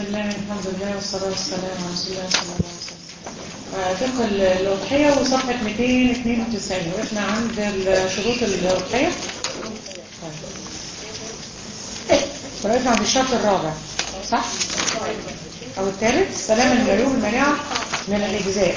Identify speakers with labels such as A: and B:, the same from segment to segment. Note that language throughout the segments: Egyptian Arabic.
A: لله الحمد لله والصلاة والسلام على رسول الله صلى الله عليه وسلم آه، فقه الأضحية وصفحة 292 وإحنا عند ال- شروط الأضحية طيب. وقفنا عند الشرط الرابع صح؟ أو الثالث سلام المعيوب المانعة من الإجزاء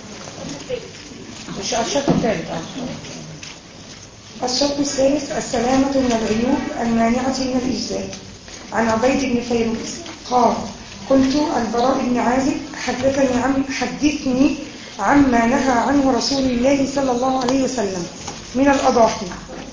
A: الش- الشرط الثالث اه
B: الشرط الثالث السلامة من العيوب المانعة من الإجزاء عن عبيد بن فيروز قال قلت البراء بن عازب حدثني عن حدثني عما نهى عنه رسول الله صلى الله عليه وسلم من الأضاحي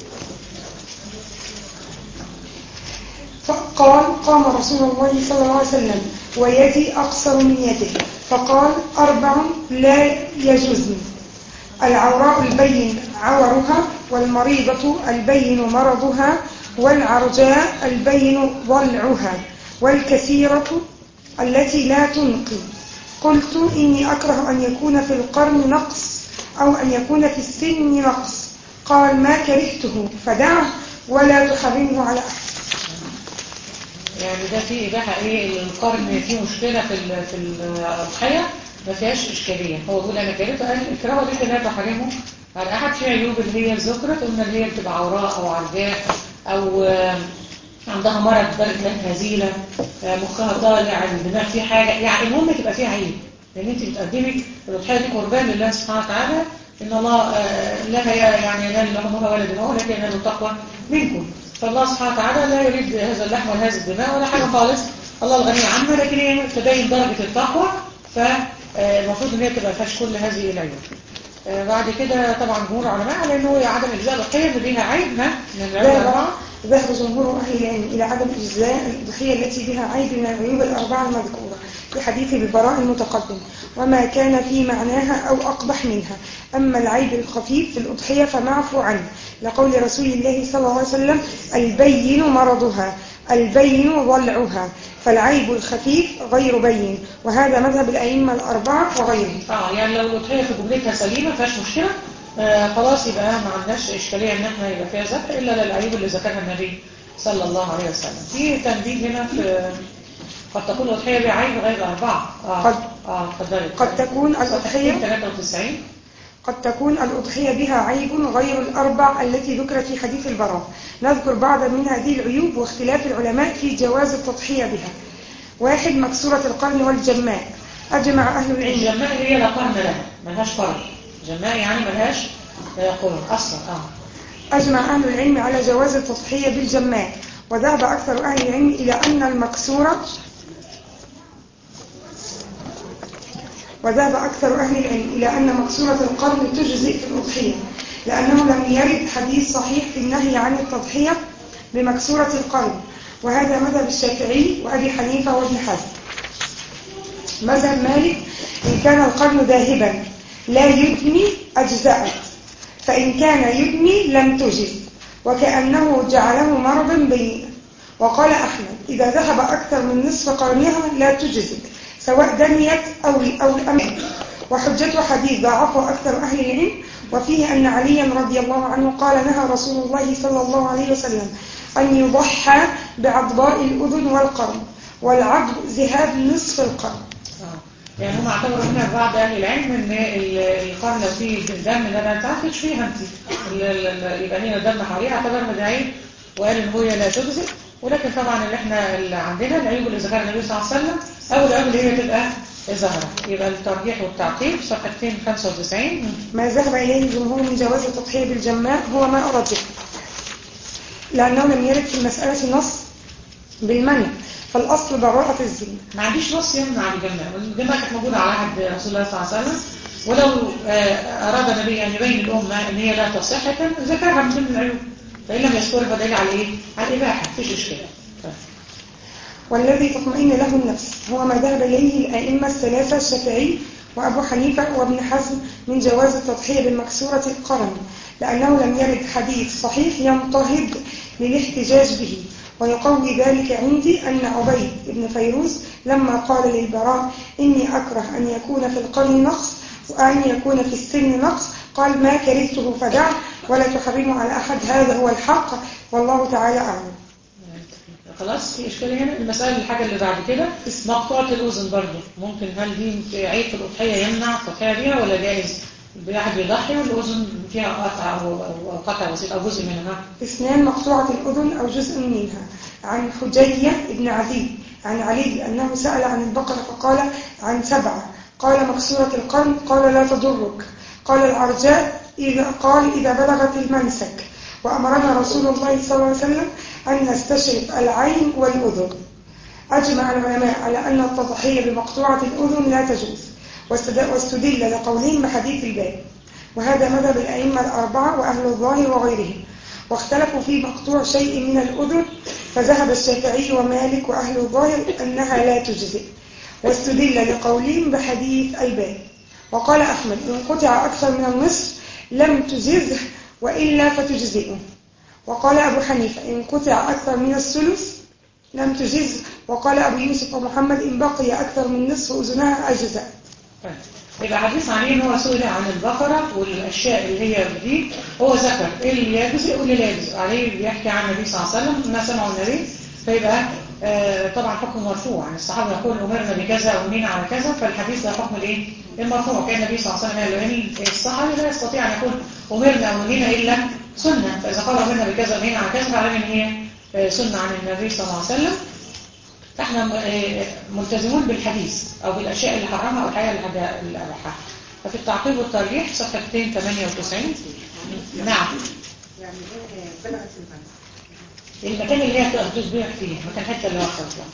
B: فقال قام رسول الله صلى الله عليه وسلم ويدي أقصر من يده فقال أربع لا يجوزن العوراء البين عورها والمريضة البين مرضها والعرجاء البين ضلعها والكثيرة التي لا تنقي قلت إني أكره أن يكون في القرن نقص أو أن يكون في السن نقص قال ما كرهته فدعه ولا تحرمه على أحد
A: يعني ده فيه إباحة إيه القرن فيه مشكلة في ال- في الأضحية ما فيهاش إشكالية هو بيقول أنا كرهته قال الكراهة دي لا تحرمه على أحد في عيوب اللي هي الذكرة قلنا اللي هي بتبقى عوراء أو عرجاء أو آه، عندها مرض بلد هزيلة آه، مخها طالع الدماغ فيه حاجة يعني المهم تبقى فيها عيب لأن أنت بتقدمي الأضحية دي قربان لله سبحانه وتعالى إن الله آه، لا يعني ينال لحمها ولا دماء ولكن ينال التقوى منكم فالله سبحانه وتعالى لا يريد هذا اللحم ولا هذه الدماء ولا حاجة خالص الله الغني عنها لكن هي تبين درجة التقوى فالمفروض ان هي تبقى فيهاش كل هذه العيوب آه، بعد كده طبعا جمهور العلماء على انه عدم اجزاء الاضحيه ان ليها عيب ها من العيوب
B: ذهب
A: الاربعه
B: ذهب جمهور أهل العلم إلى عدم إجزاء الأضحية التي بها عيب من العيوب الأربعة المذكورة في حديث البراء المتقدم وما كان في معناها أو أقبح منها أما العيب الخفيف في الأضحية فمعفو عنه لقول رسول الله صلى الله عليه وسلم البين مرضها البين ضلعها فالعيب الخفيف غير بين وهذا مذهب الأئمة الأربعة وغيرهم
A: اه يعني لو الاضحيه في جملتها سليمه ما فيهاش مشكله آه خلاص يبقى ما عندناش اشكاليه ان احنا يبقى فيها ذبح الا للعيوب اللي ذكرها النبي صلى الله عليه وسلم في تنبيه هنا في قد تكون الاضحيه بها عيب غير اربعه اه
B: قد-
A: اه اتفضلي
B: قد تكون الأضحية
A: 93
B: قد تكون الأضحية بها عيب غير الأربع التي ذكرت في حديث البراء نذكر بعضا من هذه العيوب واختلاف العلماء في جواز التضحية بها واحد مكسورة القرن والجماء أجمع أهل العلم
A: الجماء اللي هي لا قرن لها ملهاش قرن جماء يعني ملهاش آه، قرن اصلا اه
B: أجمع أهل العلم على جواز التضحية بالجماء وذهب أكثر أهل العلم إلى أن المكسورة وذهب أكثر أهل العلم إلى أن مكسورة القرن تجزئ في الأضحية لأنه لم يرد حديث صحيح في النهي عن التضحية بمكسورة القرن وهذا مذهب الشافعي وأبي حنيفة وابن حزم مذهب مالك إن كان القرن ذاهبا لا يدمي أجزأت فإن كان يدمي لم تجز وكأنه جعله مرضا بينا وقال أحمد إذا ذهب أكثر من نصف قرنها لا تجزئ سواء دميت أو أو الأمن وحجة حديث ضعفه أكثر أهل العلم وفيه أن عليا رضي الله عنه قال نهى رسول الله صلى الله عليه وسلم أن يضحى بعضباء الأذن والقرن والعضب ذهاب نصف القرن
A: آه. يعني هم اعتبروا هنا بعض اهل العلم ان ال- القرن لو فيه دم ده ما تعرفش فيها انت ال- ال- ال- يبقى هنا دم حواليها اعتبر ده عيب وقال ان هي لا تجزئ ولكن طبعا اللي احنا اللي عندنا العيوب اللي ذكرها النبي صلى الله عليه وسلم او العيوب اللي هي تبقى ظاهره يبقى الترجيح والتعقيب صفحه 295
B: ما ذهب إليه الجمهور من جواز التضحية بالجماء هو ما أرجح لأنه لم يرد في المسألة نص بالمنع فالأصل براءة الذمة
A: ما عنديش نص يمنع الجماعة الجماعة كانت موجودة على عهد رسول الله صلى الله عليه وسلم ولو آه، أراد النبي أن يبين الأمة أن هي لا تصح كان ذكرها من ضمن العيوب فإن لم يذكرها فدليل على إيه؟ على الإباحة مفيش إشكال طيب.
B: والذي تطمئن له النفس هو ما ذهب إليه الأئمة الثلاثة الشافعي وأبو حنيفة وابن حزم من جواز التضحية بالمكسورة القرن لأنه لم يرد حديث صحيح ينتهض للاحتجاج به ويقوي ذلك عندي أن عبيد بن فيروز لما قال للبراء إني أكره أن يكون في القرن نقص وأن يكون في السن نقص قال ما كرهته فدع ولا تحرمه على أحد هذا هو الحق والله تعالى أعلم
A: خلاص في اشكاليه هنا المساله الحاجه اللي بعد كده مقطوعه الاذن برضه ممكن هل دي عيب في الاضحيه يمنع التضحيه بيها ولا جائز الواحد بيضحي والاذن فيها قطع او أو قطع بسيط او جزء منها
B: اثنان مقطوعة الأذن أو جزء منها عن حجية بن عدي عن علي أنه سأل عن البقرة فقال عن سبعة قال مكسورة القرن قال لا تضرك قال العرجاء إذا قال إذا بلغت المنسك وأمرنا رسول الله صلى الله عليه وسلم أن نستشرف العين والأذن أجمع العلماء على أن التضحية بمقطوعة الأذن لا تجوز واستد- واستدل لقولهم بحديث الباب وهذا مذهب الأئمة الأربعة وأهل الظاهر وغيرهم واختلفوا في مقطوع شيء من الأذن فذهب الشافعي ومالك وأهل الظاهر أنها لا تجزئ واستدل لقولهم بحديث الباب وقال أحمد إن قطع أكثر من النصف لم تجزه وإلا فتجزئه وقال أبو حنيفة إن قطع أكثر من الثلث لم تجز وقال أبو يوسف ومحمد إن بقي أكثر من نصف أذنها أجزأت
A: طيب. يبقى حديث عليه ان هو سئل عن البقرة والاشياء اللي هي دي هو ذكر ايه اللي يجزئ واللي لا يجزئ عليه بيحكي عن النبي صلى الله عليه وسلم ما سمعوا النبي فيبقى آه طبعا حكم مرفوع يعني الصحابه يقول امرنا بكذا وامرنا على كذا فالحديث ده حكم الايه المرفوع كان النبي صلى الله عليه وسلم قال له ان الصحابي لا يستطيع ان يقول امرنا وامرنا الا سنه فاذا قال امرنا بكذا وامرنا على كذا فعلم ان هي آه، سنه عن النبي صلى الله عليه وسلم فاحنا م- آه، ملتزمون بالحديث او بالاشياء اللي حرمها او الحاجه اللي حاجة- اللي اباحها ففي التعقيب والترجيح صفحه 298 نعم
C: يعني ايه بلغت المنزل
A: المكان اللي هي تقدر تسبيح فيه مكان حته اللي وصلت له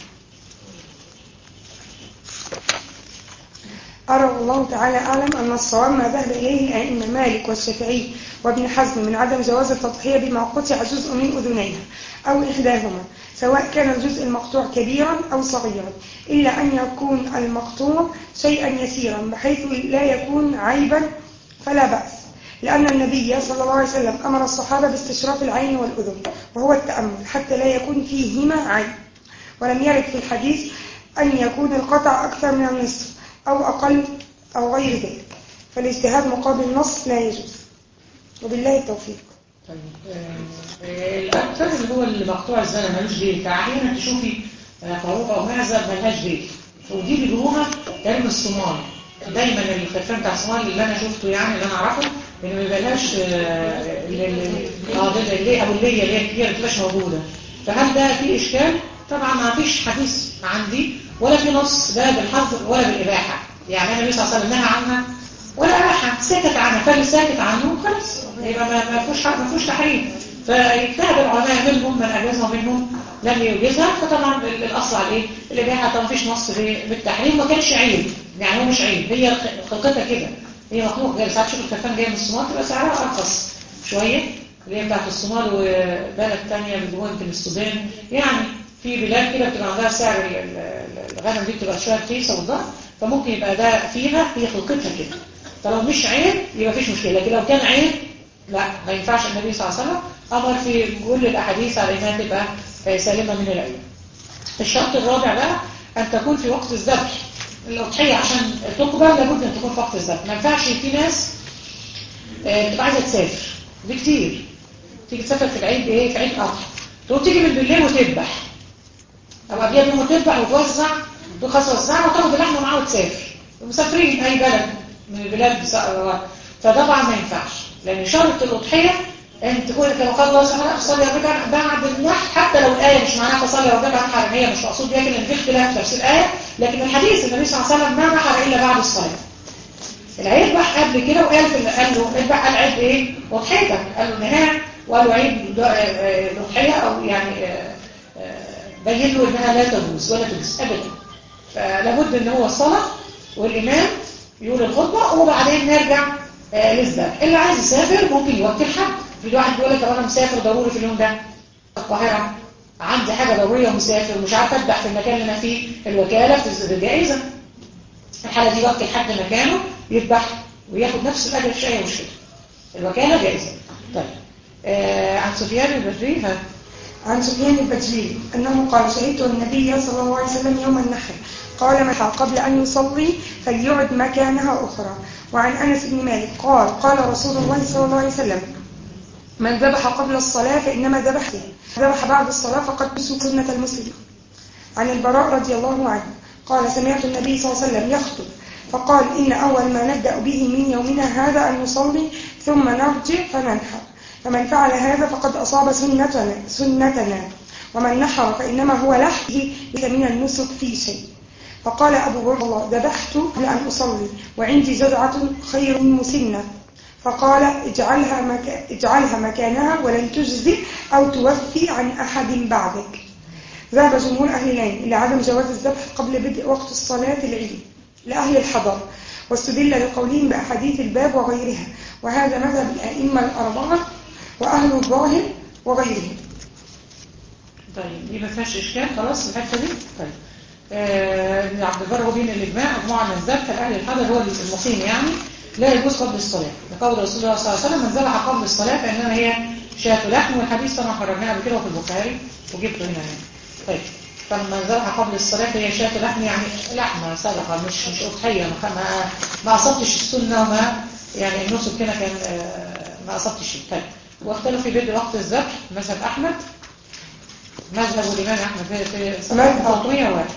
B: أرى الله تعالى أعلم أن الصواب ما ذهب إليه الأئمة مالك والشافعي وابن حزم من عدم جواز التضحية بما قطع جزء من أذنيها أو إحداهما سواء كان الجزء المقطوع كبيرا أو صغيرا إلا أن يكون المقطوع شيئا يسيرا بحيث لا يكون عيبا فلا بأس لأن النبي صلى الله عليه وسلم أمر الصحابة باستشراف العين والأذن وهو التأمل حتى لا يكون فيهما عيب ولم يرد في الحديث أن يكون القطع أكثر من النصف أو أقل أو غير ذلك فالاجتهاد مقابل النص لا يجوز وبالله التوفيق
A: طيب آه، آه، الاكثر اللي هو اللي مقطوع الزمن ملوش بيت احيانا تشوفي آه، خروف او معزه ملهاش بيت ودي بيجيبوها تقريبا الصومال دايما الخرفان بتاع الصومال اللي انا شفته يعني اللي انا اعرفه ان ما بيبقاش اه ال- ال- اه ده اللي ابو الليه اللي هي كبيره ما بتبقاش موجوده فهل ده في اشكال؟ طبعا ما فيش حديث عندي ولا في نص ده بالحظر ولا بالاباحه يعني النبي صلى الله عليه وسلم نهى عنها ولا أباحة سكت عنها فاللي ساكت عنه خلاص يبقى ما ما فيهوش حق- ما فيهوش تحريم فاجتهد العلماء منهم من أجازها ومنهم لم يوجزها فطبعا ال- الأصل على إيه؟ الإباحة طبعا مفيش نص ب- بالتحريم ما كانش عيب يعني هو مش عيب هي خ- خلقتها كده هي مخلوق جاي ساعات تشوف الكفان جاي من الصومال تبقى سعرها أرخص شوية اللي هي بتاعت الصومال وبلد تانية بيجيبوها يمكن السودان يعني في بلاد كده بتبقى عندها سعر ال- ال- الغنم دي بتبقى شوية رخيصة والضغط فممكن يبقى ده فيها هي خلقتها كده فلو مش عيب يبقى مفيش مشكلة لكن لو كان عيب لا ما ينفعش النبي صلى الله عليه وسلم أمر في كل الأحاديث على إنها تبقى آه، سالمة من العيب الشرط الرابع بقى أن تكون في وقت الذبح الأضحية عشان تقبل لابد أن تكون في وقت الذبح ما ينفعش في ناس آه، بتبقى عايزة تسافر دي كتير تيجي تسافر في العيد إيه في عيد أضحى تقوم تيجي من بالليل وتذبح أو قبلها بيوم وتذبح وتوزع تخلص وزعها وتاخد اللحمة معاها وتسافر مسافرين أي بلد من البلاد بس- فطبعا ما ينفعش لأن شرط الأضحية أن تكون كما قال الله سبحانه فصلي ربك بعد النحر حتى لو الآية مش معناها فصلي ربك عن حرمية مش مقصود بيها كده إن في اختلاف في تفسير الآية لكن الحديث النبي صلى الله عليه وسلم ما نحر إلا بعد الصلاة العيد قبل كده وقال في قال له اذبح قال عيد ايه وضحيتك قال له نهاية وقال له عيد ضحية او يعني آه، آه، بين له انها لا تجوز ولا تجوز ابدا فلابد ان هو الصلاة والامام يقول الخطبة وبعدين نرجع آه، للذبح اللي عايز يسافر ممكن يوكل حد في واحد بيقول لك طب انا مسافر ضروري في اليوم ده القاهرة عندي حاجة ضرورية ومسافر ومش عارفه اذبح في المكان اللي انا فيه الوكالة في جائزة الحالة دي يوكل حد مكانه يذبح وياخد نفس الأجر في شيء مشكلة الوكالة جائزة طيب آه عن سفيان البدري ها
B: عن سفيان البجلي أنه قال شهدت النبي صلى الله عليه وسلم يوم النحر قال محى قبل أن يصلي فليعد مكانها أخرى وعن أنس بن مالك قال قال رسول الله صلى الله عليه وسلم من ذبح قبل الصلاة فإنما ذبح ذبح بعد الصلاة فقد تسوا سنة المسلم عن البراء رضي الله عنه قال سمعت النبي صلى الله عليه وسلم يخطب فقال إن أول ما نبدأ به من يومنا هذا أن نصلي ثم نرجع فننحر فمن فعل هذا فقد أصاب سنتنا, سنتنا ومن نحر فإنما هو لحيه ليس من النسك في شيء فقال أبو الله ذبحت قبل أن أصلي وعندي جذعة خير من مسنة فقال اجعلها, مكا اجعلها مكانها ولن تجزي أو توفي عن أحد بعدك ذهب جمهور أهل العلم إلى عدم جواز الذبح قبل بدء وقت الصلاة العيد لأهل الحضر واستدل لقولهم بأحاديث الباب وغيرها وهذا مذهب الأئمة الأربعة وأهل الظاهر وغيرهم
A: طيب دي ما فيهاش اشكال خلاص الحته دي طيب آه، ابن عبد البر هو بين الاجماع مجموعه من الذبح الاهل الحضر هو المقيم يعني لا يجوز قبل الصلاه لقول رسول الله صلى الله عليه وسلم من ذبح قبل الصلاه فانما هي شاة لحم والحديث طبعا قررناه قبل كده في البخاري وجبته هنا يعني طيب فمن ذبح قبل الصلاه فهي شاة لحم يعني لحمه صدقه مش مش اضحيه ما ما, ما اصبتش السنه وما يعني النسك هنا كان آه، ما اصبتش شيء طيب واختلف في بدء وقت الذبح مذهب احمد مذهب الإمام أحمد في في صلاة 301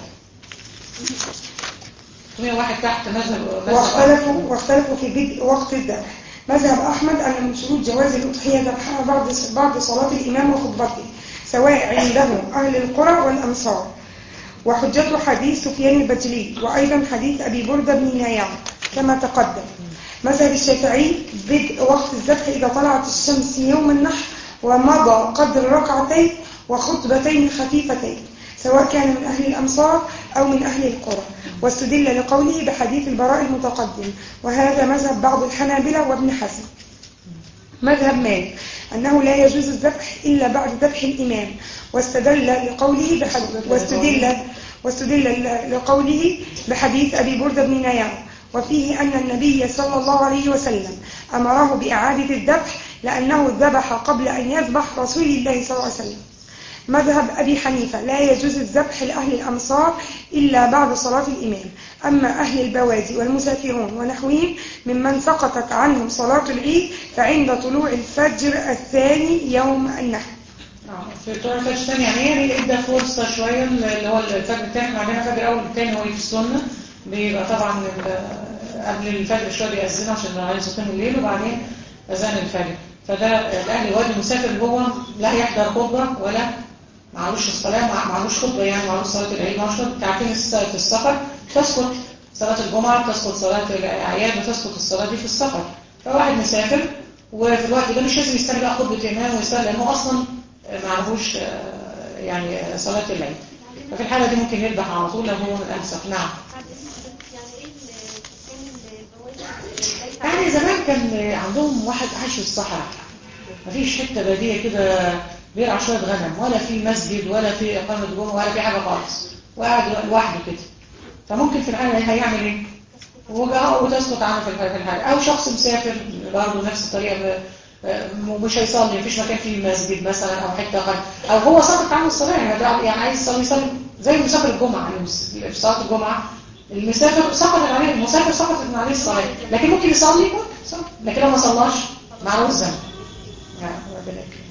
A: 301 تحت مذهب مذهب
B: واختلفوا واختلفوا في بدء وقت الذبح مذهب أحمد أن من شروط جواز الأضحية ذبحها بعد بعد صلاة الإمام وخطبته سواء عنده أهل القرى والأمصار وحجته حديث سفيان البجلي وأيضا حديث أبي بردة بن نياع كما تقدم مذهب الشافعي بدء وقت الذبح إذا طلعت الشمس يوم النحر ومضى قدر ركعتين وخطبتين خفيفتين سواء كان من أهل الأمصار أو من أهل القرى واستدل لقوله بحديث البراء المتقدم وهذا مذهب بعض الحنابلة وابن حزم مذهب مالك أنه لا يجوز الذبح إلا بعد ذبح الإمام واستدل لقوله بحديث واستدل واستدل لقوله بحديث أبي بردة بن نيار وفيه أن النبي صلى الله عليه وسلم أمره بإعادة الذبح لأنه ذبح قبل أن يذبح رسول الله صلى الله عليه وسلم مذهب أبي حنيفة لا يجوز الذبح لأهل الأمصار إلا بعد صلاة الإمام أما أهل البوادي والمسافرون ونحوهم ممن سقطت عنهم صلاة العيد فعند طلوع الفجر الثاني يوم النحر
A: في طلوع الفجر الثاني يعني هي ادى فرصة شوية اللي هو الفجر الثاني احنا عندنا الفجر الأول والثاني هو اللي في السنة بيبقى طبعا ال- قبل الفجر شوية بيأذنوا عشان عليه صوتين الليل وبعدين أذان الفجر فده الأهل الوادي المسافر اللي هو لا يحضر خطبة ولا معلوش الصلاة مع- معلوش خطبة يعني معلوش صلاة العيد معلوش خطبة تعرفين الس- في السفر تسقط صلاة الجمعة تسقط صلاة الأعياد وتسقط الصلاة دي في السفر فواحد مسافر وفي الوقت ده مش لازم يستنى بقى خطبة إمام ويستنى لأنه أصلا معلهوش آه، يعني صلاة العيد ففي الحالة دي ممكن يذبح على طول لو هو من الأنسب نعم يعني زمان كان عندهم واحد عايش في الصحراء مفيش حتة بادية كده بيرعى شوية غنم ولا في مسجد ولا في إقامة جمعة ولا في حاجة خالص وقاعد لوحده كده فممكن في الحالة هيعمل إيه؟ وجاء وتسقط عنه في الحالة في الحالة أو شخص مسافر برضه نفس الطريقة ب- مش هيصلي مفيش مكان فيه مسجد مثلا أو حتة غنم أو هو سقط عنه الصلاة يعني ده- يعني عايز يصلي يصلي زي مسافر الجمعة يعني مس- في صلاة الجمعة المسافر سقطت عليه المسافر سقطت من عليه الصلاة لكن ممكن يصلي ممكن يصلي. لكن لو ما صلاش معلوش ذنب نعم ربنا يكرمك.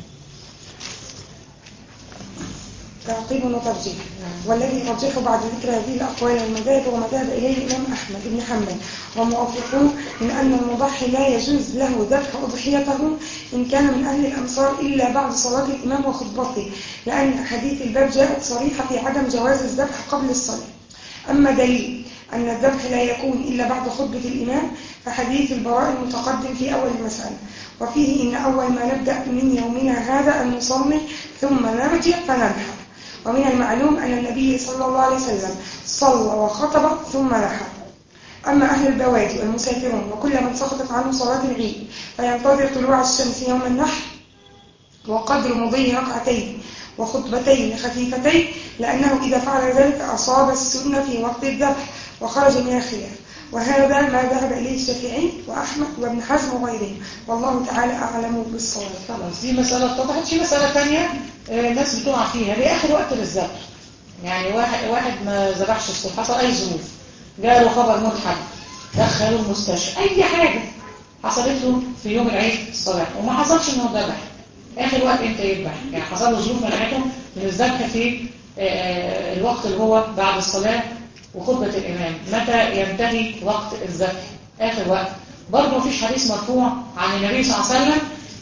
B: تعقيب وترجيح والذي يرجح بعد ذكر هذه الأقوال والمذاهب ومذهب إليه الإمام أحمد بن حنبل وموافقون من أن المضحي لا يجوز له ذبح أضحيته إن كان من أهل الأمصار إلا بعد صلاة الإمام وخطبته لأن حديث الباب جاءت صريحة في عدم جواز الذبح قبل الصلاة أما دليل أن الذبح لا يكون إلا بعد خطبة الإمام فحديث البراء المتقدم في أول المسألة وفيه إن أول ما نبدأ من يومنا هذا أن نصلي ثم نرجع فننحر ومن المعلوم أن النبي صلى الله عليه وسلم صلى وخطب ثم نحر أما أهل البوادي والمسافرون وكل من سقطت عنه صلاة العيد فينتظر طلوع الشمس يوم النحر وقدر مضي ركعتين وخطبتين خفيفتين لأنه إذا فعل ذلك أصاب السنة في وقت الذبح وخرج من الخلاف وهذا ما ذهب إليه الشافعي وأحمد وابن حزم وغيرهم والله تعالى أعلم بالصواب
A: خلاص دي مسألة اتضحت في مسألة ثانية آه، الناس بتقع فيها لآخر وقت للذبح يعني واحد واحد ما ذبحش الصبح حصل أي ظروف جاء له خبر موت حد دخلوه المستشفى أي حاجة حصلت له في يوم العيد الصلاة وما حصلش إنه ذبح اخر وقت امتى يذبح يعني حصل له ظروف منعته من الذبح في آه، الوقت اللي هو بعد الصلاه وخطبه الامام متى ينتهي وقت الذبح اخر وقت برضه مفيش حديث مرفوع عن النبي صلى الله عليه وسلم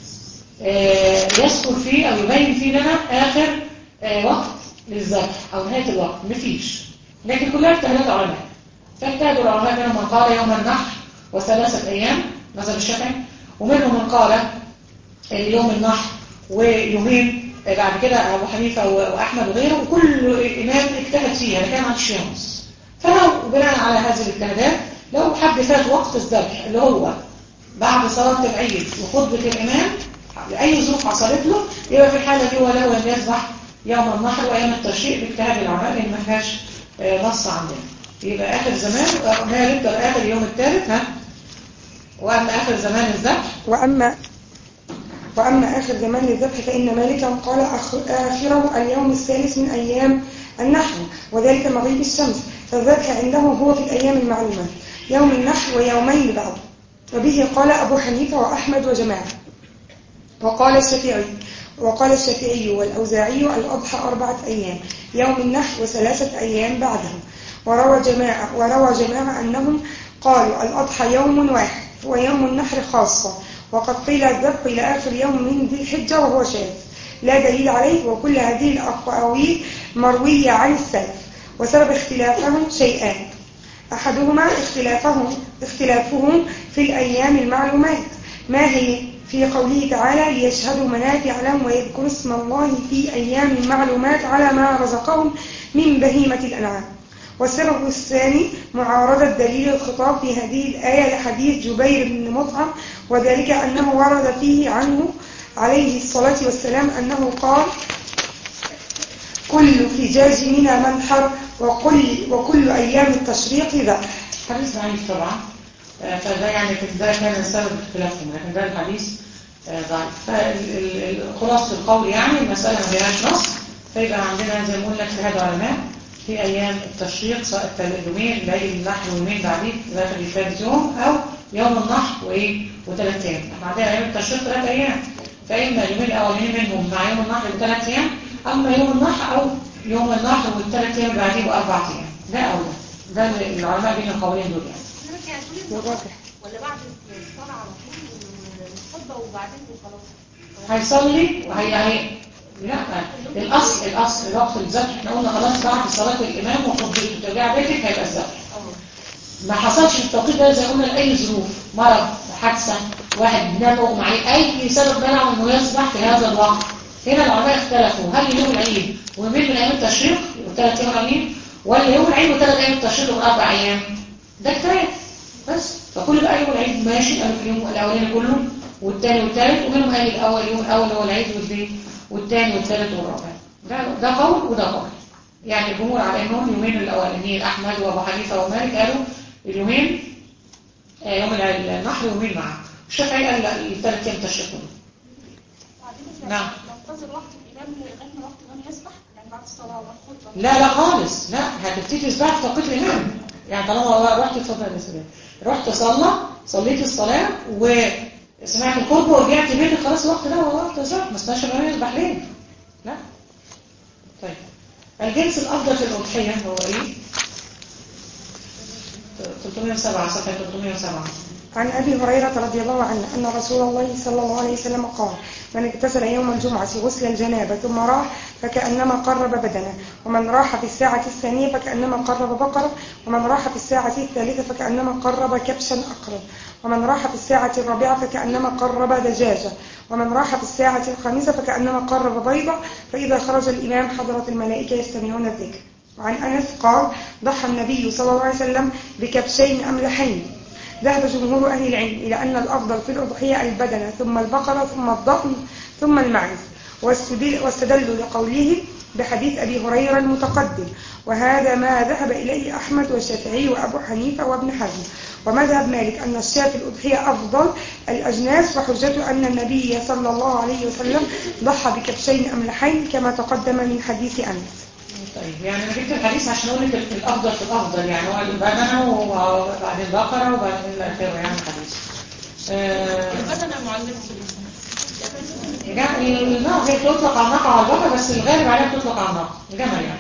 A: آه، يذكر فيه او يبين فيه لنا اخر آه، وقت للذبح او نهايه الوقت مفيش لكن كلها اجتهادات علماء فاجتهدوا العلماء منهم من قال يوم النحر وثلاثه ايام مذهب الشافعي ومنهم من قال يوم النحر ويومين بعد كده ابو حنيفه واحمد وغيره وكل امام اجتهد فيها كان ما عندش نص فلو بناء على هذه الاجتهادات لو حد فات وقت الذبح اللي هو بعد صلاه العيد وخطبه الامام لاي ظروف حصلت له يبقى في الحاله دي هو له ان يذبح يوم النحر وايام التشريق باجتهاد العلماء لان ما فيهاش آه، نص عندنا يبقى اخر زمان آه، ما يبدا اخر اليوم الثالث ها واما اخر زمان الذبح
B: وأما وأما آخر زمان للذبح فإن مالكا قال أخ- آخره اليوم الثالث من أيام النحر وذلك مغيب الشمس فالذبح عنده هو في الأيام المعلومة يوم النحر ويومين بعد وبه قال أبو حنيفة وأحمد وجماعة وقال الشافعي وقال الشافعي والأوزاعي الأضحى أربعة أيام يوم النحر وثلاثة أيام بعده وروى جماعة وروى جماعة أنهم قالوا الأضحى يوم واحد ويوم النحر خاصة وقد قيل الذبح إلى آخر يوم من ذي الحجة وهو شاذ لا دليل عليه وكل هذه الأقاويل مروية عن السلف وسبب اختلافهم شيئان أحدهما اختلافهم اختلافهم في الأيام المعلومات ما هي في قوله تعالى ليشهدوا منافع لهم ويذكروا اسم الله في أيام معلومات على ما رزقهم من بهيمة الأنعام والسبب الثاني معارضة دليل الخطاب في هذه الآية لحديث جبير بن مطعم وذلك أنه ورد فيه عنه عليه الصلاة والسلام أنه قال كل فجاج منى منحر وكل, وكل أيام التشريق ذبح
A: حديث ضعيف طبعا آه، فده يعني كان- ده كان سبب اختلافهم لكن ده الحديث آه، ضعيف فخلاصة القول يعني المسألة ما فيهاش نص فيبقى عندنا زي ما قلنا اجتهاد علماء في أيام التشريق سواء التل- يومين ليل النحر ويومين بعديه ثلاثة ثالث يوم أو يوم النحر وإيه وثلاث أيام احنا عندنا أيام التشريق ثلاث أيام فإما اليومين الأولانيين منهم مع يوم النحر بثلاث أيام أما يوم النحر أو يوم النحر والثلاث أيام بعديه بأربع أيام ده أولى ده اللي العلماء بين القولين دول يعني
C: حضرتك يعني كل يوم
B: والراجح.
C: ولا بعد الصلاة على طول الخطبة وبعدين وخلاص
A: هيصلي وهي هي لا الاصل الاصل الوقت الذبح احنا قلنا خلاص بعد صلاه الامام وخطبته ترجع بيتك هيبقى الذبح ما حصلش في التوقيت ده زي قلنا لاي ظروف مرض حادثه واحد نام اغمى عليه اي سبب منعه انه يسبح في هذا الوقت هنا العلماء اختلفوا هل يوم العيد ويومين من ايام التشريق وثلاث ايام العيد ولا يوم العيد وثلاث ايام التشريق واربع ايام ده اختلاف بس فكل بقى يوم العيد ماشي قالوا في اليوم الاولاني كله والثاني والثالث ومنهم قال الاول اليوم الاول هو العيد والبيت والثاني والثالث والرابع ده ده قول وده قول يعني الجمهور على انهم يومين الاولانيين احمد وابو حنيفه ومالك قالوا اليومين آه، يوم النحر يومين معاه الشافعي قال لا الثلاث ايام تشريقون
D: بعدين
A: نعم.
D: ننتظر وقت الإمام لغاية ما وقت الإمام يسبح يعني بعد الصلاة والخطبة
A: لا لا خالص لا هتبتدي تسبح في توقيت الامام يعني طالما رحت اتفضل يا سيدي رحت صلى صليت الصلاه وسمعت الخطبه ورجعت بيتك خلاص الوقت ده هو وقت الذبح ما استناش الامام يسبح ليه لا طيب الجنس الافضل في الاضحيه هو ايه 307 صفحه 307
B: عن أبي هريرة رضي الله عنه أن رسول الله صلى الله عليه وسلم قال من اغتسل يوم الجمعة غسل الجنابة ثم راح فكأنما قرب بدنه ومن راح في الساعة الثانية فكأنما قرب بقرة ومن راح في الساعة الثالثة فكأنما قرب كبشا أقرب ومن راح في الساعة الرابعة فكأنما قرب دجاجة ومن راح في الساعة الخامسة فكأنما قرب بيضة فإذا خرج الإمام حضرت الملائكة يستمعون الذكر وعن أنس قال ضحى النبي صلى الله عليه وسلم بكبشين أملحين ذهب جمهور أهل العلم إلى أن الأفضل في الأضحية البدنة ثم البقرة ثم الضأن ثم المعز واستدل- واستدلوا لقوله بحديث أبي هريرة المتقدم وهذا ما ذهب إليه أحمد والشافعي وأبو حنيفة وابن حزم ومذهب مالك أن الشاة في الأضحية أفضل الأجناس وحجته أن النبي صلى الله عليه وسلم ضحى بكبشين أملحين كما تقدم من حديث أنس
A: طيب يعني انا جبت الحديث عشان اقول لك الافضل في الافضل يعني هو البدنه وبعدين البقره وبعدين الى اخره يعني الحديث آه،
D: البدنة معلمة في الإسلام
A: يعني الناقة هي بتطلق على الناقة وعلى البقرة بس الغالب عليها بتطلق على الناقة الجمل يعني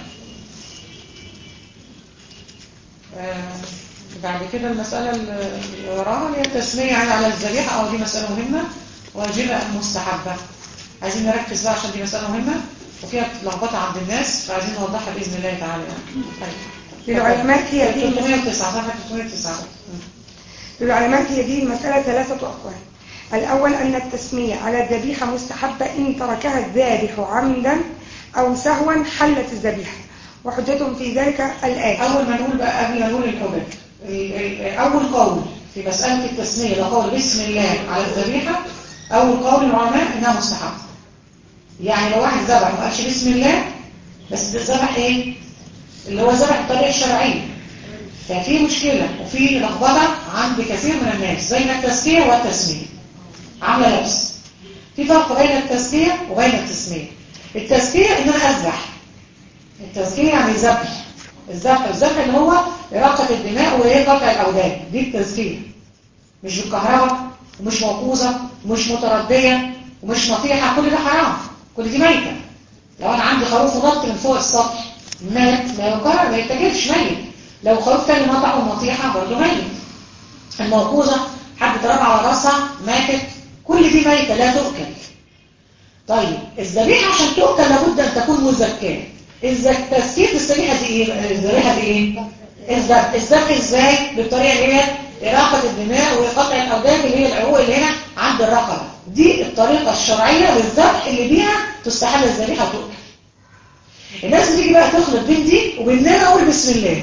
A: آه، بعد كده المسألة اللي وراها اللي هي التسمية يعني على الذبيحة أو دي مسألة مهمة واجبة أم مستحبة عايزين نركز بقى عشان دي مسألة مهمة وفيها لخبطة عند الناس فعايزين نوضحها بإذن الله تعالى يعني طيب.
B: للعلماء هي دي
A: 309 صفحة 309
B: للعلماء هي دي المسألة ثلاثة أقوال الأول أن التسمية على الذبيحة مستحبة إن تركها الذابح عمدا أو سهوا حلت الذبيحة وحجتهم في ذلك الآتي
A: أول ما نقول بقى قبل ما نقول الحجج ال- ال- أول قول في مسألة التسمية ده قول بسم الله على الذبيحة أول قول العلماء إنها مستحبة يعني لو واحد ذبح ما قالش بسم الله بس ده ذبح إيه؟ اللي هو ذبح بالطريقة الشرعية ففي مشكلة وفي لخبطة عند كثير من الناس بين التزكية والتسمية عاملة لبس في فرق بين التزكية وبين التسمية التزكية إن أنا أذبح التزكية يعني ذبح الذبح الذبح اللي هو إراقة الدماء وإيه قطع الأودان دي التزكية مش بالكهرباء ومش موقوزة ومش متردية ومش نطيحة كل ده حرام كل دي ميتة لو أنا عندي خروف ونط من فوق السطح مات لا يقرر ما يتاكلش ميت لو خروف تاني نطع النطيحة برضه ميت الموقوزة حد ضرب على راسها ماتت كل دي ميتة لا تؤكل طيب الذبيحة عشان تؤكل لابد أن تكون مزكاة الزك- تزكية الذبيحة دي إيه؟ الذبيحة دي إيه؟ الذبح الذبح إزاي؟ بالطريقة اللي هي إراقة الدماء وقطع الأودان اللي هي العروق اللي هنا عند الرقبة دي الطريقة الشرعية للذبح اللي بيها تستحل الذبيحة وتؤكل الناس بتيجي بقى تخلط بين دي وبين إن أنا أقول بسم الله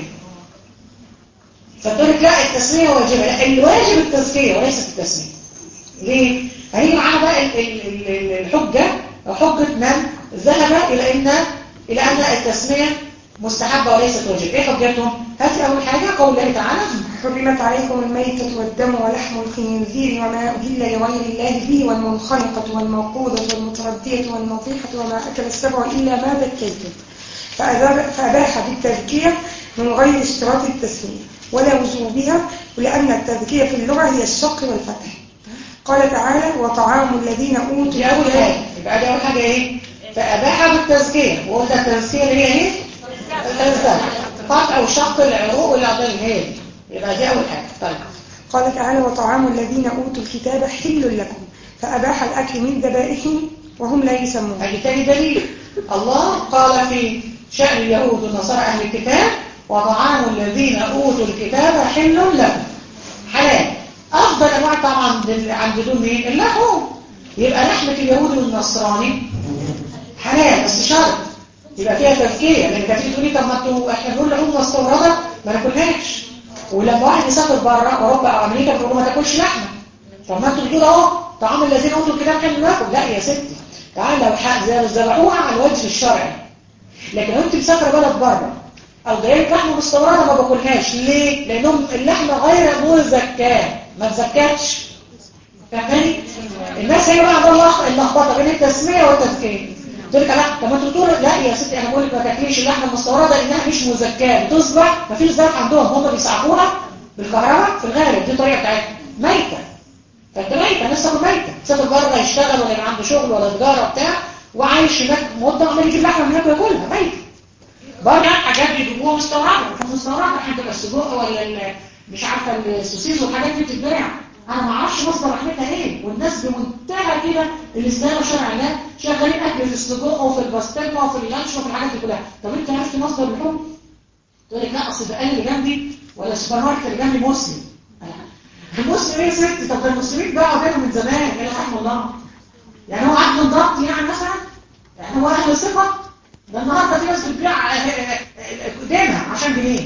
A: فتقول لك لا التسمية واجبة لا الواجب التزكية وليست التسمية ليه؟ هنيجي معانا بقى ال- ال- ال- الحجة أو حجة من ذهب إلى أن إلى أن التسمية مستحبة وليست واجب إيه حجتهم؟ هاتي أول حاجة قول الله تعالى
B: حرمت عليكم الميتة والدم ولحم الخنزير وما أهل لغير الله به والمنخنقة والموقوذة والمتردية والنطيحة وما أكل السبع إلا ما ذكيتم فأذاب- فأباح بالتذكية من غير اشتراط التسمية ولا وجوبها ولأن التذكية في اللغة هي الشق والفتح قال تعالى وطعام الذين أوتوا
A: دي أول حاجة يبقى دي أول حاجة إيه؟ فأباح بالتزكية وقلنا التزكية اللي هي إيه؟ الذبح قطع وشق العروق والأعضاء هي دي يبقى دي أول حاجة طيب
B: قال تعالى وطعام الذين أوتوا الكتاب حل لكم فأباح الأكل من ذبائحهم وهم لا يسمون
A: هذه تاني دليل الله قال في شأن اليهود والنصارى أهل الكتاب وطعام الذين أوتوا الكتاب حل لهم حلال أفضل أنواع طبعا عند عند دول مين؟ اللحوم يبقى لحمة اليهود والنصراني حلال بس شرط يبقى فيها تزكية لأن كانت تقولي طب ما انتوا احنا بنقول لحوم مستوردة ما ناكلهاش ولما واحد يسافر بره أوروبا أو أمريكا بيقولوا ما تاكلش لحمة طب ما انتوا بتقولوا اهو طعام الذين اوتوا الكتاب حل لكم لا يا ستي تعالى لو حق زي ذبحوها على الوجه الشرعي لكن لو انت مسافره بلد بره او جايه لك لحمه مستورده ما باكلهاش ليه لانهم اللحمه غير مزكاه ما تزكاتش فاهماني الناس هي بقى الله اللخبطه بين التسميه والتزكيه تقول لك لا طب ما انتوا بتقولوا لا يا ستي انا بقول لك ما تاكليش اللحمه المستورده لانها مش مزكاه بتصبح ما فيش ذبح عندهم هم بيسعفوها بالكهرباء في الغالب دي الطريقه بتاعتهم ميته فانت ميت الناس تاكل ميته سافر بره يشتغل ولا يبقى عنده شغل ولا تجاره بتاع وعايش هناك مده عمال يجيب لحمه من هناك وياكلها ميت بره حاجات بيجيبوها مستورده مستورده حتى السجق ولا ال- مش عارفه السوسيس والحاجات دي بتتباع انا ما اعرفش مصدر لحمتها ايه والناس بمنتهى كده الاسلام وشرع الله شغالين اكل في السجق وفي البسطرمه وفي اللانش وفي الحاجات دي كلها طب انت عرفت مصدر اللحوم تقول لك لا اصل البقال اللي جنبي ولا السوبر ماركت اللي جنبي مسلم المسلم ايه يا ستي طب ده المسلمين بقى بينهم من زمان يا رحمه الله يعني هو عدل ضبط يعني مثلا يعني هو اهل ثقه ده النهارده في ناس بتبيع قدامها عشان جنيه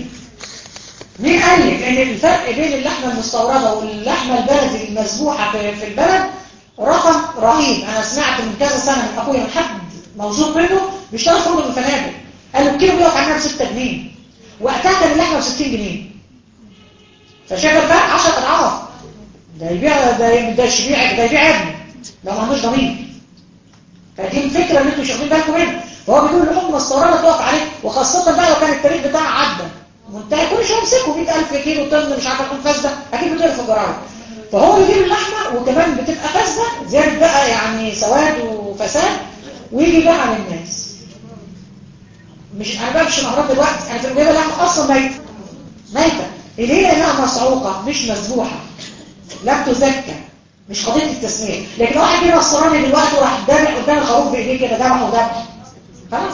A: مين قال لك ان الفرق بين اللحمه المستورده واللحمه البلدي المذبوحه في, في البلد رقم رهيب انا سمعت من كذا سنه من اخويا من حد موثوق منه بيشتغل في من الفنادق قالوا الكيلو بيقف عنها ب 6 جنيه وقتها كان اللحمه ب 60 جنيه فشايف الفرق 10 اضعاف ده يبيع ده ده يبيع ده يبيع ابنه لو ما عندوش ضمير فدي الفكره اللي انتوا مش واخدين بالكم منها فهو بيقول اللحوم المستورده تقف عليه وخاصه بقى لو كان التاريخ بتاعها عدى منتهي كل شويه يمسكوا 100000 كيلو طن مش عارفه تكون فاسده اكيد بتقف في الجرايد فهو بيجيب اللحمه وكمان بتبقى فاسده زياده بقى يعني سواد وفساد ويجي يبيعها على الناس مش انا بقى مش الامراض دلوقتي انا في الجبل لحمه اصلا ميته ميته ليه لانها مسعوقه مش مذبوحه لا تزكى مش قضيه التسميه لكن واحد جه نصراني دلوقتي وراح دابح قدام الخروف بايديه كده ذبح وذبح خلاص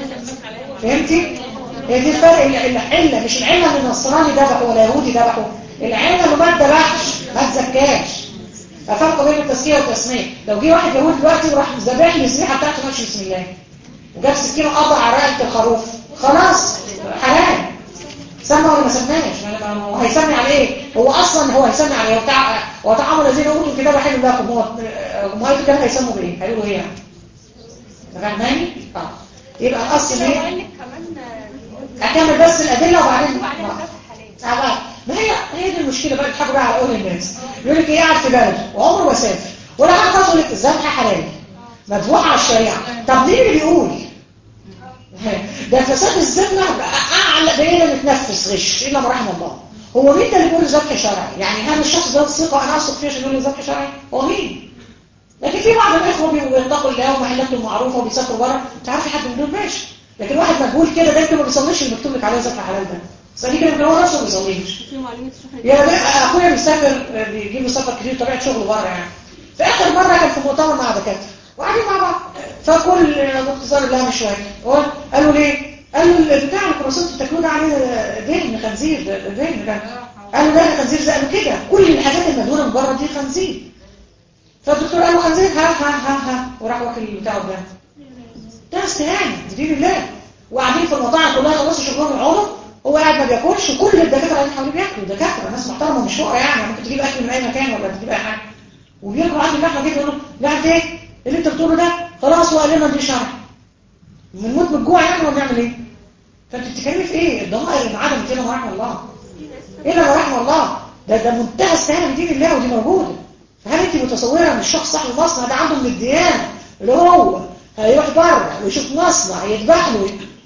A: فهمتي هي دي الفرق ال- العله مش العله ان النصراني ذبحه ولا يهودي ذبحه العله انه ما ذبحش ما تزكاش ففرق بين التزكيه والتسميه لو جه واحد يهودي دلوقتي وراح ذبح لي الذبيحه بتاعته ماشي بسم الله وجاب سكينه قطع على رقبه الخروف خلاص حلال سمى ولا ما سماش ما- ما- ما هو هيسمي على ايه هو اصلا هو هيسمي على ايه هو بتاع هو طعام الذين اوتوا الكتاب حلو لكم هو هم هيقولوا كده هيسموا بايه هيقولوا ايه يعني فاهماني اه يبقى الاصل
C: لو
A: ايه
C: قال لك كمان آه،
A: اكمل بس الادله وبعدين
C: مكتوب عليها
A: آه.
C: ذبح حلال
A: آه بقى. ما هي هي دي المشكله بقى بيضحكوا بقى على قول الناس يقول لك ايه قاعد في بلده وعمره ما سافر ولا حد يقول لك الذبح حلال مذبوحه على الشريعه طب مين اللي بيقول ده فساد الذمه بقى اعلى بقينا نتنفس غش الا ما رحم الله هو مين ده اللي بيقول ذبح شرعي يعني هل الشخص ده ثقه انا اثق فيه عشان يقول لي ذبح شرعي هو مين لكن في بعض الاخوه بيبقوا يتقوا الله ومحلاتهم معروفه وبيسافروا بره انت عارف حد من دول ماشي لكن واحد مجهول كده ده يمكن ما بيصليش اللي مكتوب لك عليه ذبح حلال ده اساليه كده يمكن هو نفسه ما بيصليش
D: في معلومات الشهر
A: يا بقى اخويا بيسافر بيجيب له سفر كتير طبيعه شغله بره يعني في اخر مره كان في مؤتمر مع دكاتره وقاعدين مع بعض فكل باختصار الله مش شويه هو قالوا ليه قالوا البتاع الكروسات بتاكلوه ده عليه دهن خنزير ده- ده دهن ده قالوا ده خنزير زي قالوا كده كل الحاجات المدهونه من بره دي خنزير فالدكتور قال له خنزير ها ها ها ها وراح واكل بتاعه ده ده استهانه بدين الله وقاعدين في المطاعم كلها خلصوا شغلهم العمر هو قاعد ما بياكلش وكل الدكاتره اللي حواليه بياكلوا دكاتره ناس محترمه مش فقراء يعني ممكن تجيب اكل من اي مكان ولا تجيب اي حاجه وبياكلوا عندي اللحمه كده يقولوا لا انت ايه اللي انت بتقوله ده خلاص وقال لنا دي شرع بنموت من الجوع يعني ولا نعمل ايه فانت بتتكلمي في ايه الضمائر اللي معانا كده ما رحم الله الا ما رحم الله ده ده منتهى استهانه بدين الله ودي موجوده فهل انت متصوره ان الشخص صاحب المصنع ده عنده من الديانه اللي هو هيروح بره ويشوف مصنع يذبح له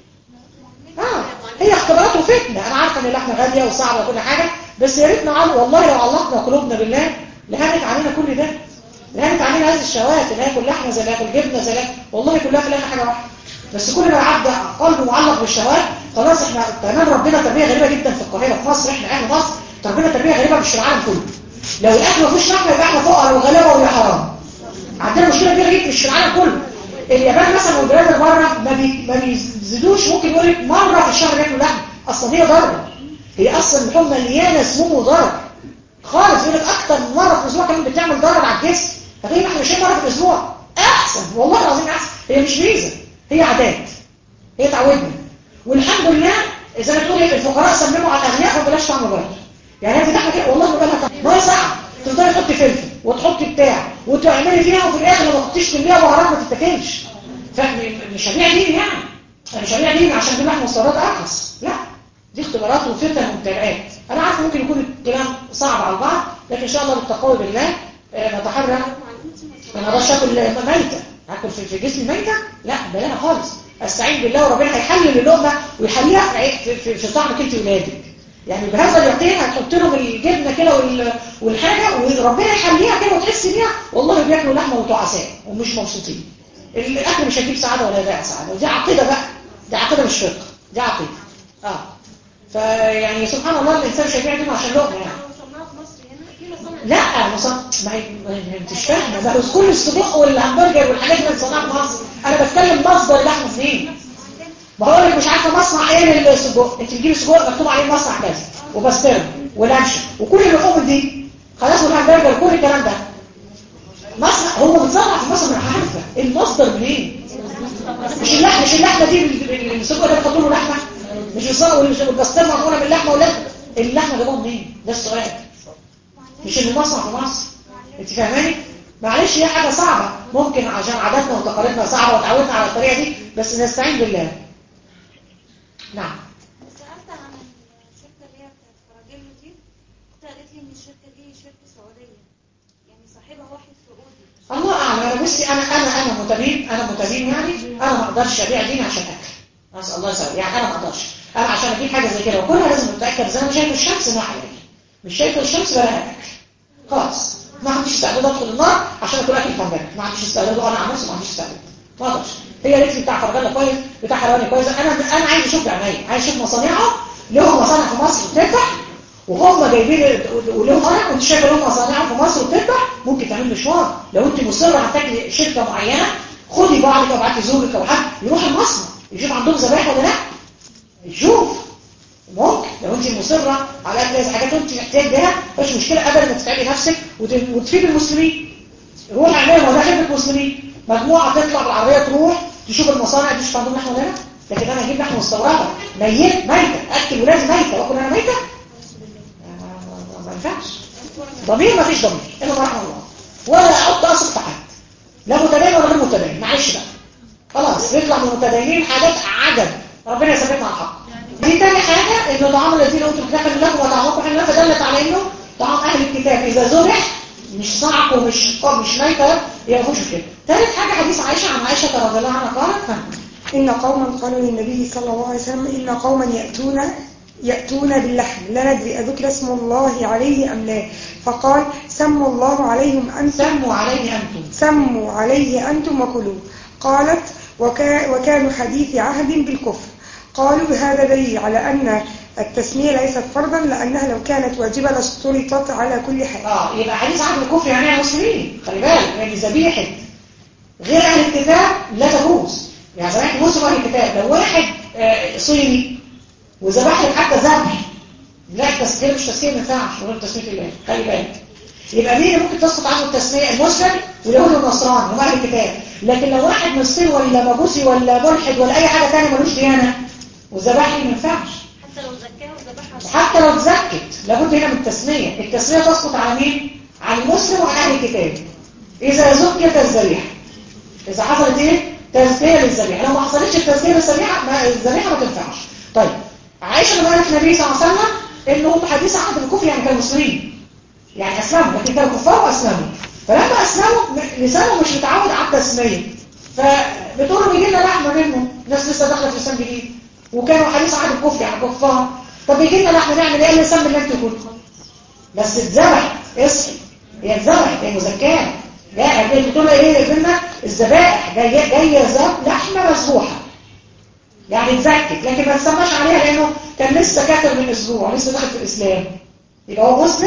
A: اه هي اختبارات وفتنه انا عارفه ان اللحمه غاليه وصعبه وكل حاجه بس يا ريتنا عل- والله لو علقنا قلوبنا بالله لهانت علينا كل ده لهانت علينا هذه الشهوات اللي هاكل لحمه زي اللي هاكل جبنه زي اللي هاكل- والله كلها في الاخر حاجه واحده بس كل ما العبد قلبه معلق بالشهوات خلاص احنا تمام ربنا تربيه غريبه جدا في القاهره في مصر احنا اهل مصر تربيه تربيه غريبه مش في العالم كله لو الاكل ما فيهوش لحمه يبقى احنا فقراء وغلابه ويا حرام عندنا مشكله كبيره جدا مش في العالم كله اليابان مثلا والبلاد اللي بره ما, بي... ما بيزيدوش ممكن يقول لك مره في الشهر ياكلوا لحم اصلا هي ضرر هي اصلا اللحوم مليانه سموم وضرر خالص يقول لك اكتر من مره في الاسبوع كمان بتعمل ضرر على الجسم فهي احنا مش مره في الاسبوع احسن والله العظيم احسن هي مش ميزه هي عادات هي تعودنا والحمد لله زي ما تقولي الفقراء سمموا على الاغنياء ما بلاش طعم برضه يعني انت تحكي كده والله ما بالها طعم ما هي صعب تفضلي تحطي فلفل وتحطي بتاع وتعملي فيها وفي الاخر ما تحطيش كميه بهارات ما تتاكلش فمش هبيع دين يعني انا مش هبيع دين عشان دي لحم مستورد ارخص لا دي اختبارات وفتن ومبتلعات انا عارف ممكن يكون الكلام صعب على البعض لكن ان شاء الله بالتقوى بالله آه، نتحرى انا ما اكل ميته هاكل في في جسمي ميته لا بلاها خالص استعين بالله وربنا هيحلل اللقمه ويحليها في, في, في طعمك انت ولادك يعني بهذا اليقين هتحط لهم الجبنه كده وال- والحاجه وربنا يحليها كده وتحسي بيها والله بياكلوا لحمه وتعساء ومش مبسوطين الاكل مش هيجيب سعاده ولا يبيع سعاده ودي عقيده بقى دي عقيده مش فقه دي عقيده اه فيعني سبحان الله الانسان مش هيبيع دينه عشان لقمه يعني
C: لو صنعها في مصر هنا في مصانع
A: لا مصنع ما هي ما هي انت مش فاهمه ده بس كل السجق والهمبرجر والحاجات اللي بتصنعها في مصر انا بتكلم مصدر اللحمه منين بقول لك مش عارفه مصنع ايه السجق انت تجيبي سجق مكتوب عليه مصنع كذا وبسطرمه ولانشون وكل اللحوم دي خلاص والهمبرجر وكل الكلام ده مصنع هو بيتصنع في مصر انا عارفه المصدر منين مش اللحمه مش اللحمه دي السجق ده بيحطوا له لحمه مش بيصنعوا والبسطرمه معموله من اللحمه ولا اللحمه جابوها منين ده السؤال مش اللي مصنع في مصر انت فاهماني معلش هي حاجه صعبه ممكن عشان عاداتنا وتقاليدنا صعبه وتعودنا على الطريقه دي بس نستعين بالله نعم
E: سألت عن الشركة اللي هي بتاعت فراجيلو دي اختي قالت لي ان الشركة دي شركة سعودية يعني صاحبها واحد سعودي
A: الله اعلم انا بصي انا انا انا متابين انا متابين يعني انا ما اقدرش ابيع ديني عشان اكل اسال الله يسلمك يعني انا ما اقدرش انا عشان اجيب حاجه زي كده وكلها لازم اتاكد زي ما شايف الشمس انها حلال مش شايفه الشمس ولا اكل خلاص ما عنديش استعداد ادخل النار عشان اكل اكل فنجان ما عنديش استعداد انا عن نفسي ما عنديش استعداد ما اقدرش هي قالت لي بتاع فرجله كويس بتاع حلواني كويس انا انا عايز اشوف بعينيا عايز اشوف مصانعهم لهم مصانع في مصر بتفتح وهم جايبين ولهم مصانع وانت شايفه لهم مصانع في مصر بتفتح ممكن تعمل مشوار لو انت مصره هتاكلي شركه معينه خدي بعضك او ابعتي زوجك او حد يروح المصنع يشوف عندهم ذبائح ولا لا يشوف ممكن لو انت مصره على اكل هذه الحاجات وانت محتاج لها مش مشكله ابدا انك تتعبي نفسك وت- وتفيد المسلمين روح اعملها وده خدمه المسلمين مجموعه تطلع بالعربيه تروح تشوف المصانع دي تشوف عندهم لحمه ولا لا لكن انا اجيب لحمه مستورده ميت ميته اكل ولادي ميته واكل انا ميته ما- ما ينفعش ضمير ما فيش ضمير الا ما رحم الله ولا احط اثق في حد لا متدين ولا غير متدين معلش بقى خلاص يطلع من المتدينين حاجات عجب ربنا يثبتنا على الحق دي تاني حاجة انه طعام الذين اوتوا الكتاب حل لكم وطعامكم حل لكم فدلت على انه طعام اهل الكتاب اذا ذبح مش صعق ومش مش ميتة يبقى مفيش كده تالت حاجة حديث عائشة عن عائشة رضي الله عنها قالت ها.
B: إن قوما قالوا للنبي صلى الله عليه وسلم إن قوما يأتون يأتون باللحم لا ندري أذكر اسم الله عليه أم لا فقال سموا الله عليهم أنتم
A: سموا عليه انتم
B: سموا عليه أنتم وكلوا قالت وكا وكانوا حديث عهد بالكفر قالوا هذا دليل على أن التسمية ليست فرضا لأنها لو كانت واجبة لاشترطت على كل حال
A: اه يبقى حديث عهد الكفر يعني على المسلمين خلي بالك يعني ذبيحه غير اهل الكتاب لا تجوز يعني ذبيحه مسلم اهل الكتاب لو واحد آه، صيني وذبح لك حتى ذبح لا التسكير مش تسكير ما ينفعش من غير تسميه الله خلي بالك يبقى مين اللي ممكن تسقط عنه التسميه المسلم واليهود والنصراني هم اهل الكتاب لكن لو واحد من الصين ولا مجوسي ولا ملحد ولا اي حاجه ثانيه ملوش ديانه وذبح لي ما ينفعش
E: حتى لو زكاها وذبحها
A: حتى لو اتزكت لابد هنا من التسمية التسمية تسقط على مين؟ على المسلم وعلى أهل الكتاب إذا زكت الذبيحة إذا حصلت إيه؟ تزكية للذبيحة لو ما حصلتش التزكية للذبيحة ما الذبيحة ما تنفعش طيب عائشة لما قالت النبي صلى الله عليه وسلم إن هم حديث عهد بالكفر يعني كانوا مسلمين يعني أسلموا لكن كانوا كفار وأسلموا فلما أسلموا م- لسانهم مش متعود على التسمية فبتقولوا بيجي لنا لحمة منهم ناس لسه داخلة في لسان جديد وكانوا حديث عهد الكفر يعني كفار طب بيجي لنا لحمة نعمل ايه اللي سمي اللي انت كله بس اتذبح اصحي هي اتذبحت هي مزكاه لا هي بتقول ايه يا بنا الذبائح جايه جايه ذب لحمه مسبوحه يعني اتزكت لكن ما تسماش عليها لانه كان لسه كافر من اسبوع لسه داخل في الاسلام يبقى هو مسلم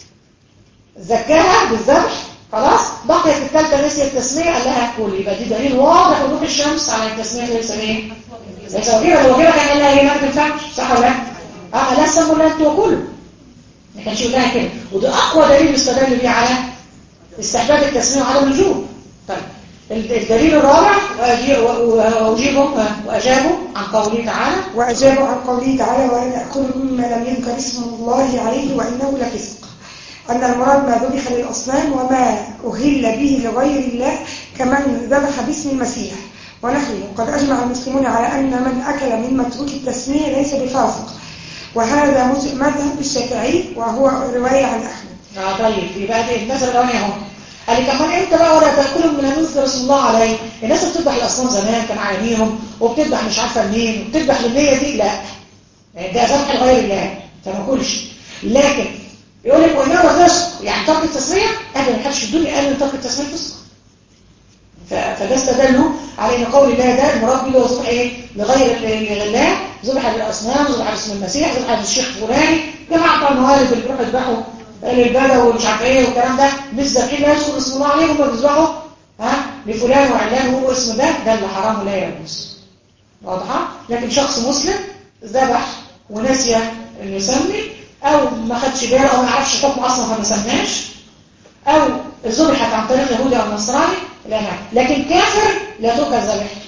A: زكاها بالذبح خلاص بقيت الثالثه نسي التسميه قال لها كل يبقى دي دليل واضح وضوح الشمس على التسميه ليس ايه ليس وجيبه لو وجيبه كان قال لها ايه ما تنفعش صح ولا لا اه لا سموا لا انتوا وكلوا ما كانش يقول لها كده وده اقوى دليل يستدل بيه على استحباب التسميه وعدم الوجوب طيب ال- الدليل الرابع وأجي- و- واجيبهم واجابوا عن قوله تعالى
B: وأجابوا عن قوله تعالى ولا نأكل مما لم يذكر اسم الله عليه وإنه لفسق أن المراد ما ذبح للأصنام وما أهل به لغير الله كمن ذبح باسم المسيح ونحوه قد أجمع المسلمون على أن من أكل من متروك التسمية ليس بفاسق وهذا مز- مذهب الشافعي وهو رواية عن أحمد
A: اه طيب يبقى دي المثل الاولاني اهو قال لي كمان امتى بقى ولا تاكلوا من يذكر اسم الله عليه الناس اللي بتذبح الاصنام زمان كان عينيهم وبتذبح مش عارفه منين وبتذبح للنيه دي لا ده ذبح لغير الله فما كلش لكن يقول لك وانما فسق يعني ترك التسميه ابدا ما حدش في الدنيا قال ان ترك التسميه فسق ف- فده استدلوا على ان قول الله ده المراد به هو ذبح ايه لغير ال- الله ذبح للاصنام ذبح باسم المسيح ذبح للشيخ فلاني جماعه بتوع الموالد اللي بيروحوا يذبحوا للبلد ومش عارف ايه والكلام ده مش ذابحين لا يذكر اسم الله عليهم هم بيذبحوا ها لفلان وعلان وهو اسم ده ده اللي حرام ولا يجوز واضحه لكن شخص مسلم ذبح ونسي انه يسمي او ما خدش باله او ما يعرفش حكم اصلا فما سماش او ذبحت عن طريق يهودي او نصراني لا نعم لكن كافر لا تؤكل ذبيحته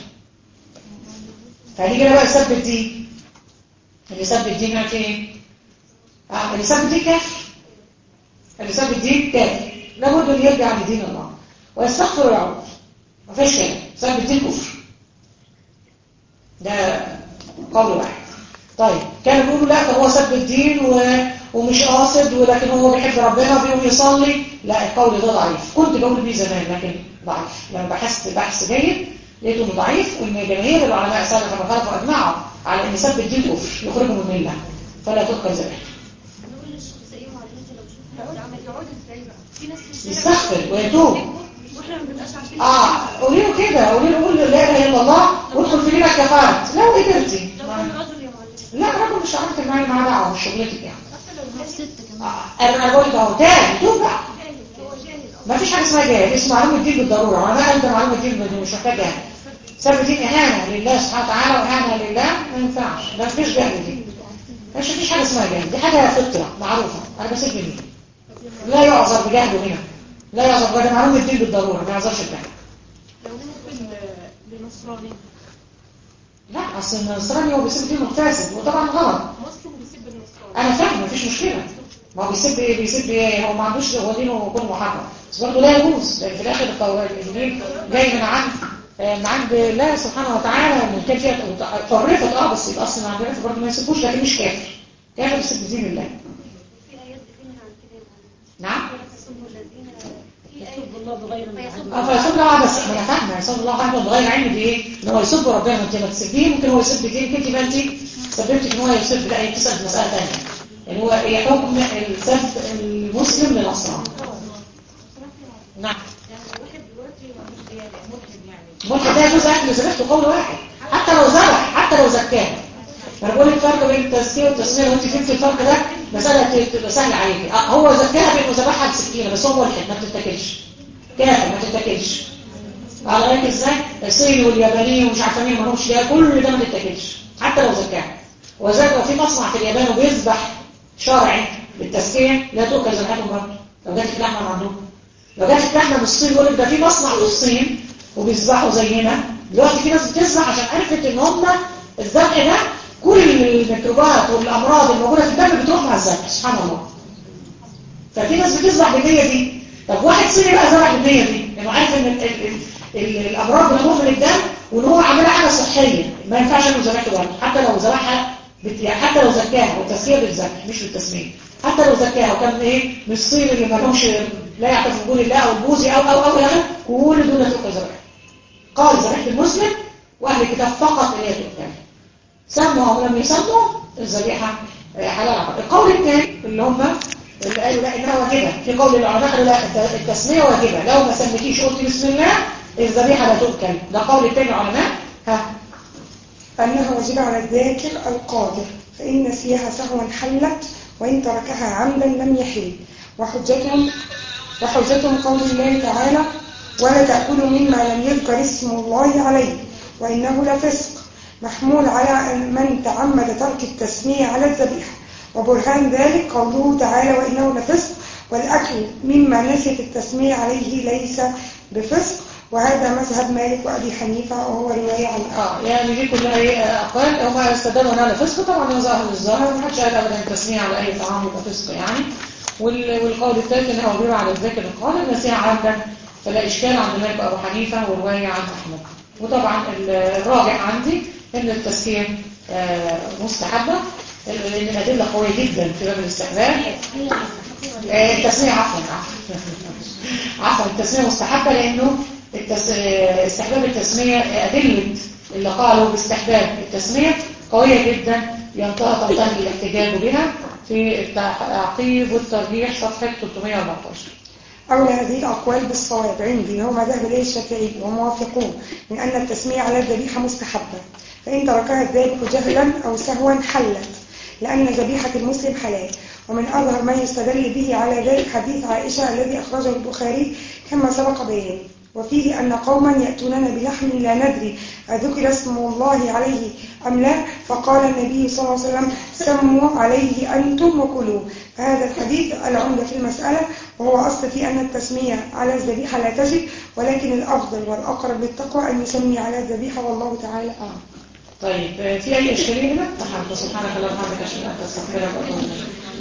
A: فهنيجي بقى سب الدين اللي سب الدين يعني ايه آه اللي سب الدين كافر اللي سب الدين كافر لابد ان يرجع لدين الله ويستغفر ويعود ما فيش كلام سب الدين كفر ده قول واحد طيب كانوا بيقولوا لا ده هو سب الدين و... ومش قاصد ولكن هو بيحب ربنا بيقوم يصلي لا القول ده ضعيف كنت بقول بيه زمان لكن ضعيف لما بحثت بحث جيد لقيته انه ضعيف وان جماهير العلماء سلف لما خلفوا اجمعوا على ان سب الدين كفر يخرجه من المله فلا تؤكل ذبيحته
E: نقول للشخص ايه وعلى انت لو شفت
C: يقعد
E: حد عمل
C: يقعد ازاي بقى
D: في ناس في الشارع
A: يستغفر ويتوب
D: واحنا ما بنبقاش عارفين
A: اه قولي له كده قولي له قول له لا اله الا الله وادخل في دينك كفرت لو قدرتي
D: لو كان رجل يا معلم
A: لا الراجل مش عارف معايا معاه دعوه مش شغلتك يعني
D: حتى لو ست كمان
A: آه، انا بقول لك اهو تاني توب بقى
D: جاهل هو جاهل
A: ما فيش حاجه اسمها جاهل اسمه معلومه الدين بالضروره انا قلت معلومه الدين بالضروره مش محتاج جاهل سبب الدين اهانه لله سبحانه وتعالى واهانه لله ما ينفعش ده مفيش جهل دي مش مفيش حاجه اسمها جهل دي حاجه فطره معروفه انا بسيب مني لا يعذر بجهله هنا لا يعذر بجهل معلومه الدين بالضروره ما يعذرش بجهل
C: لو ممكن لنصراني
A: لا اصل النصراني هو بيسيب دين مفاسد وطبعا غلط
C: مسلم بيسب النصراني
A: انا فاهم مفيش مشكله ما هو بيسيب ايه بيسيب ايه هو ما عندوش هو دينه كله محرم بس برضه لا يجوز لان في الاخر التوراة الانجيل جاي من عند آه، من عند الله سبحانه وتعالى وان كان فيها حرفت اه بس الاصل من عند الله برضه ما يسيبوش لكن مش كافر كافر بيسيب دين الله
E: في آيات بتنهى عن كده يا معلم
A: نعم
E: يسبوا الذين في آية
C: يسب الله بغير ما
E: فيسبوا
A: اه فيسب الله بس ما انا فاهمه يسب الله عنده بغير علم دي ايه ان هو يسب ربنا ما انت ما تسبيه ممكن هو يسب دين كنت ما انت سببتك ان هو يسب لا هي بتسال في مساله ثانيه يعني هو ايه حكم السب المسلم للنصراني نعم
D: يعني واحد دلوقتي ملوش ديانة ملحد يعني
A: ممكن ده يجوز اكل ذبيحته قول واحد حتى لو ذبح حتى لو زكاه انا بقول لك الفرق بين التزكيه والتسميه لو انت فهمت الفرق ده مساله تبقى سهله عليكي اه هو زكاها بانه ذبحها بسكينه بس هو ملحد ما بتتاكلش كافر ما تتاكلش على بالك ازاي الصيني والياباني ومش عارفه مين مالهمش ده كل ده ما تتاكلش حتى لو زكاها وذلك لو في مصنع في اليابان وبيذبح شرعي بالتزكيه لا تؤكل ذبيحتهم برضه لو جات لحمه من عندهم لو جات لحمه من الصين يقول لك ده في مصنع في الصين وبيذبحوا زينا دلوقتي في ناس بتذبح عشان عرفت ان هم الذبح ده كل الميكروبات والامراض الموجوده في الدم بتروح مع الذبح سبحان الله ففي ناس بتذبح بالنيه دي طب واحد صيني بقى ذبح بالنيه دي لانه عارف ان ال ال ال الامراض بتروح من الدم وان هو عاملها حاجه صحيه ما ينفعش انه ذبحته برضه حتى لو ذبحها بت... يعني حتى لو زكاها والتزكيه بالذبح مش بالتسميه حتى لو زكاها وكان ايه من الصين اللي ما لهمش لا يعترف بوجود الله او البوذي او او او يعني كل دول تؤكل ذبح قال ذبيحه المسلم واهل الكتاب فقط اللي هي تؤكل سموا او لم يسموا الذبيحه آه، حلال عقل القول الثاني اللي هم اللي قالوا لا انها واجبه في قول العلماء قالوا لا الت- التسميه واجبه لو ما سميتيش قلت بسم الله الذبيحه لا تؤكل ده قول الثاني العلماء ها
B: أنها واجبة على الذاكر القادر فإن نسيها سهوا حلت وإن تركها عمدا لم يحل وحجتهم وحجتهم قول الله تعالى ولا تأكلوا مما لم يذكر اسم الله عليه وإنه لفسق محمول على أن من تعمد ترك التسمية على الذبيحة وبرهان ذلك قوله تعالى وإنه لفسق والأكل مما نسيت التسمية عليه ليس بفسق وهذا مذهب مالك وأبي حنيفة وهو رواية عن
A: اه يعني دي كلها ايه آه، اقوال هم استدلوا انها فسق طبعا هو ظاهر الظاهر ما حدش قال ابدا التسميه على اي طعام يبقى فسق يعني وال- والقول الثالث انها واجبه على الذاكر القادر نسيها عمدا فلا اشكال عند مالك وابو حنيفه وروايه عن احمد وطبعا ال- الراجع عندي ان التزكيه آه، مستحبه لان الادله قويه جدا في باب الاستحباب آه، التسميه عفوا عفوا عفوا التسميه مستحبه لانه التس... آه، استحباب التسميه آه، ادله اللي قالوا باستحباب التسميه قويه جدا ينتهى تنتهي الاحتجاج بها في التعقيب والترجيح صفحه 314
B: أولى هذه الأقوال بالصواب عندي هو مذهب إليه الشافعي وموافقون من أن التسمية على الذبيحة مستحبة فإن تركها الذابح جهلا أو سهوا حلت لأن ذبيحة المسلم حلال ومن أظهر ما يستدل به على ذلك حديث عائشة الذي أخرجه البخاري كما سبق بيانه وفيه أن قوما يأتوننا بلحم لا ندري أذكر اسم الله عليه أم لا فقال النبي صلى الله عليه وسلم سموا عليه أنتم وكلوا فهذا الحديث العمدة في المسألة وهو أصل في أن التسمية على الذبيحة لا تجب ولكن الأفضل والأقرب للتقوى أن يسمي على الذبيحة والله تعالى أعلم
A: طيب آه، في أي إشكالية هنا؟ سبحانك اللهم وبحمدك أشهد أن لا إله إلا أنت أستغفرك وأتوب إليك